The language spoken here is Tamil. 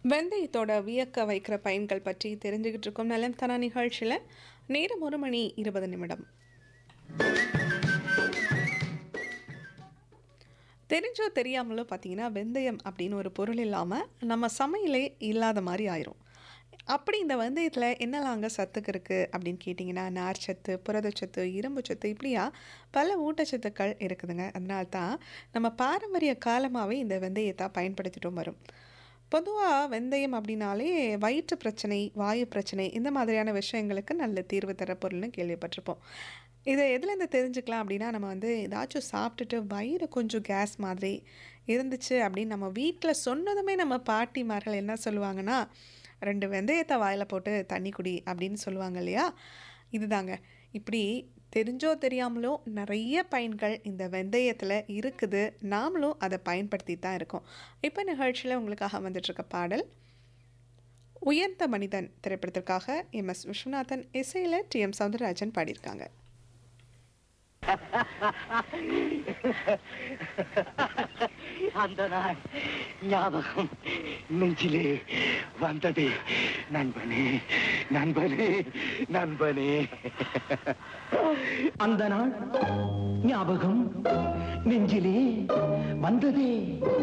வெந்தயத்தோட வியக்க வைக்கிற பயன்கள் பற்றி தெரிஞ்சுக்கிட்டு இருக்கோம் நலம் தனா நிகழ்ச்சியில் நேரம் ஒரு மணி இருபது நிமிடம் தெரிஞ்சோ தெரியாமலோ பார்த்தீங்கன்னா வெந்தயம் அப்படின்னு ஒரு பொருள் இல்லாமல் நம்ம சமையலே இல்லாத மாதிரி ஆயிரும் அப்படி இந்த வெந்தயத்தில் என்னெல்லாங்க சத்துக்கு இருக்குது அப்படின்னு கேட்டிங்கன்னா நார்ச்சத்து புரதச்சத்து இரும்பு சத்து இப்படியா பல ஊட்டச்சத்துக்கள் இருக்குதுங்க அதனால தான் நம்ம பாரம்பரிய காலமாகவே இந்த வெந்தயத்தை பயன்படுத்திட்டும் வரும் பொதுவாக வெந்தயம் அப்படின்னாலே வயிற்று பிரச்சனை வாயு பிரச்சனை இந்த மாதிரியான விஷயங்களுக்கு நல்ல தீர்வு தர பொருள்னு கேள்விப்பட்டிருப்போம் இதை எதுலேருந்து தெரிஞ்சுக்கலாம் அப்படின்னா நம்ம வந்து ஏதாச்சும் சாப்பிட்டுட்டு வயிறு கொஞ்சம் கேஸ் மாதிரி இருந்துச்சு அப்படின்னு நம்ம வீட்டில் சொன்னதுமே நம்ம பாட்டிமார்கள் என்ன சொல்லுவாங்கன்னா ரெண்டு வெந்தயத்தை வாயில் போட்டு தண்ணி குடி அப்படின்னு சொல்லுவாங்க இல்லையா இதுதாங்க இப்படி தெரிஞ்சோ தெரியாமலோ நிறைய பயன்கள் இந்த வெந்தயத்தில் இருக்குது நாமளும் அதை பயன்படுத்தி தான் இருக்கோம் இப்போ நிகழ்ச்சியில் உங்களுக்காக வந்துட்டுருக்க பாடல் உயர்ந்த மனிதன் திரைப்படத்திற்காக எம் எஸ் விஸ்வநாதன் இசையில் டி எம் சவுந்தரராஜன் பாடியிருக்காங்க அந்த நாள் ஞாபகம் நெஞ்சிலே வந்தது நண்பனே நண்பனே நண்பனே அந்த நாள் ஞாபகம் நெஞ்சிலே வந்ததே